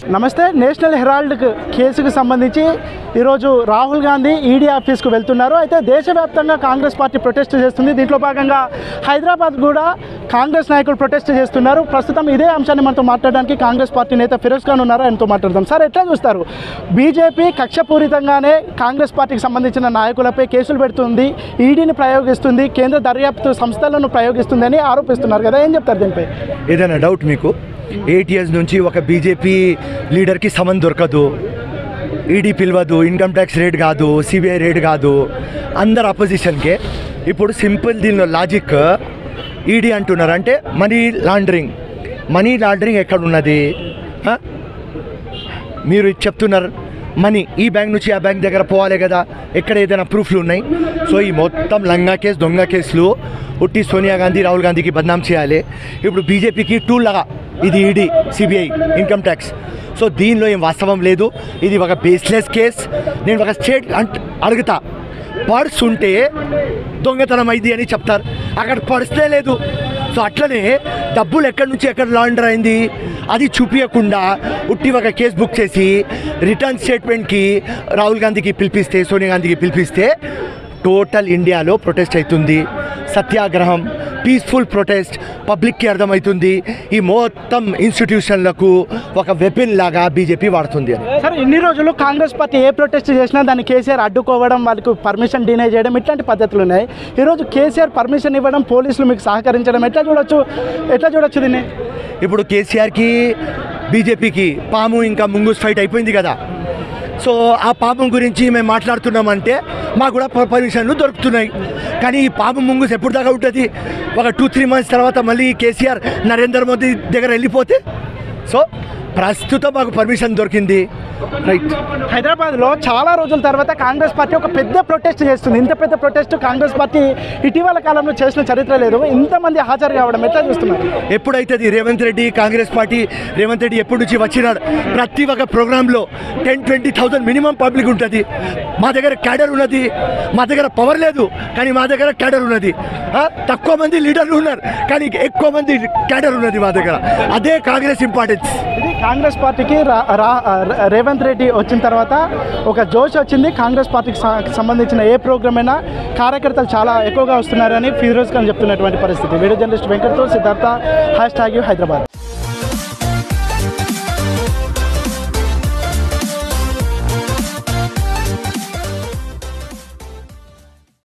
నమస్తే national Herald కేసుకు సంబంధించి ఈరోజు రాహుల్ గాంధీ ఈడీ ఆఫీస్కు వెళ్తున్నారు అయితే దేశవ్యాప్తంగా కాంగ్రెస్ పార్టీ ప్రొటెస్ట్ చేస్తుంది దీంట్లో భాగంగా హైదరాబాద్ కూడా కాంగ్రెస్ నాయకులు ప్రొటెస్ట్ చేస్తున్నారు ప్రస్తుతం ఇదే అంశాన్ని మనతో మాట్లాడడానికి కాంగ్రెస్ పార్టీ నేత ఫిరోజ్ ఖాన్ ఉన్నారు ఆయనతో మాట్లాడదాం సార్ ఎట్లా చూస్తారు బీజేపీ కక్షపూరితంగానే కాంగ్రెస్ పార్టీకి సంబంధించిన నాయకులపై కేసులు పెడుతుంది ఈడీని ప్రయోగిస్తుంది కేంద్ర దర్యాప్తు సంస్థలను ప్రయోగిస్తుందని ఆరోపిస్తున్నారు కదా ఏం చెప్తారు దీనిపై ఏదైనా డౌట్ మీకు ఎయిట్ ఇయర్స్ నుంచి ఒక బీజేపీ లీడర్కి సమన్ దొరకదు ఈడీ పిలవదు ఇన్కమ్ ట్యాక్స్ రేట్ కాదు సిబిఐ రేట్ కాదు అందరు అపోజిషన్కే ఇప్పుడు సింపుల్ దీనిలో లాజిక్ ఈడీ అంటున్నారు అంటే మనీ లాండరింగ్ మనీ లాండరింగ్ ఎక్కడ ఉన్నది ఆ? మీరు ఇది చెప్తున్నారు మనీ ఈ బ్యాంక్ నుంచి ఆ బ్యాంక్ దగ్గర పోవాలి కదా ఎక్కడ ఏదైనా ప్రూఫ్లు ఉన్నాయి సో ఈ మొత్తం లంగా కేసు దొంగ కేసులు ఉట్టి సోనియా గాంధీ రాహుల్ గాంధీకి బద్నాం చేయాలి ఇప్పుడు బీజేపీకి టూల్ లాగా ఇది ED CBI income tax so దీనిలో ఏం వాస్తవం లేదు ఇది ఒక బేస్లెస్ కేస్ నేను ఒక స్టేట్ అంట్ అడుగుతా పర్స్ ఉంటే దొంగతనం అయింది అని చెప్తారు అక్కడ పర్సే లేదు సో అట్లనే డబ్బులు ఎక్కడి నుంచి ఎక్కడ లాండర్ అయింది అది చూపించకుండా ఉట్టి ఒక కేసు బుక్ చేసి రిటర్న్ స్టేట్మెంట్కి రాహుల్ గాంధీకి పిలిపిస్తే సోనియా గాంధీకి పిలిపిస్తే టోటల్ ఇండియాలో ప్రొటెస్ట్ అవుతుంది సత్యాగ్రహం పీస్ఫుల్ ప్రొటెస్ట్ పబ్లిక్కి అర్థమవుతుంది ఈ మొత్తం ఇన్స్టిట్యూషన్లకు ఒక వెపన్ లాగా బీజేపీ వాడుతుంది అని సార్ ఇన్ని రోజులు కాంగ్రెస్ పార్టీ ఏ ప్రొటెస్ట్ చేసినా దాన్ని కేసీఆర్ అడ్డుకోవడం వాళ్ళకి పర్మిషన్ డినై చేయడం ఇట్లాంటి పద్ధతులు ఉన్నాయి ఈరోజు కేసీఆర్ పర్మిషన్ ఇవ్వడం పోలీసులు మీకు సహకరించడం ఎట్లా చూడొచ్చు ఎట్లా చూడొచ్చు దీన్ని ఇప్పుడు కేసీఆర్కి బీజేపీకి పాము ఇంకా ముంగూస్ ఫైట్ అయిపోయింది కదా సో ఆ పాపం గురించి మేము మాట్లాడుతున్నామంటే మాకు కూడా ప- పర్మిషన్లు దొరుకుతున్నాయి కానీ ఈ పాపం ముంగుస్ ఎప్పుడు దాకా ఉంటుంది ఒక టూ త్రీ మంత్స్ తర్వాత మళ్ళీ కేసీఆర్ నరేంద్ర మోదీ దగ్గర వెళ్ళిపోతే సో ప్రస్తుతం మాకు పర్మిషన్ దొరికింది రైట్ హైదరాబాద్లో చాలా రోజుల తర్వాత కాంగ్రెస్ పార్టీ ఒక పెద్ద ప్రొటెస్ట్ చేస్తుంది ఇంత పెద్ద ప్రొటెస్ట్ కాంగ్రెస్ పార్టీ ఇటీవల కాలంలో చేసిన చరిత్ర లేదు ఇంతమంది హాజరు కావడం ఎట్లా చూస్తున్నారు ఎప్పుడైతుంది రేవంత్ రెడ్డి కాంగ్రెస్ పార్టీ రేవంత్ రెడ్డి ఎప్పటి నుంచి వచ్చినాడు ప్రతి ఒక్క ప్రోగ్రాంలో ten twenty thousand minimum public ఉంటుంది మా దగ్గర క్యాడర్ ఉన్నది మా దగ్గర పవర్ లేదు కానీ మా దగ్గర క్యాడర్ ఉన్నది ఆ, తక్కువ మంది లీడర్లు ఉన్నారు కానీ ఎక్కువ మంది క్యాడర్ ఉన్నది మా దగ్గర అదే కాంగ్రెస్ ఇంపార్టెన్స్ ఇది కాంగ్రెస్ పార్టీకి రా- రా- రేవంత్ రెడ్డి వచ్చిన తర్వాత ఒక జోష్ వచ్చింది కాంగ్రెస్ పార్టీకి స- సంబంధించిన ఏ ప్రోగ్రామ్ అయినా కార్యకర్తలు చాలా ఎక్కువగా వస్తున్నారని ఫిరోజ్ ఖాన్ చెప్తున్నటువంటి పరిస్థితి వీడియో జర్నలిస్ట్ వెంకట్తో సిద్ధార్థ హ్యాష్ ట్యాగ్ హైదరాబాద్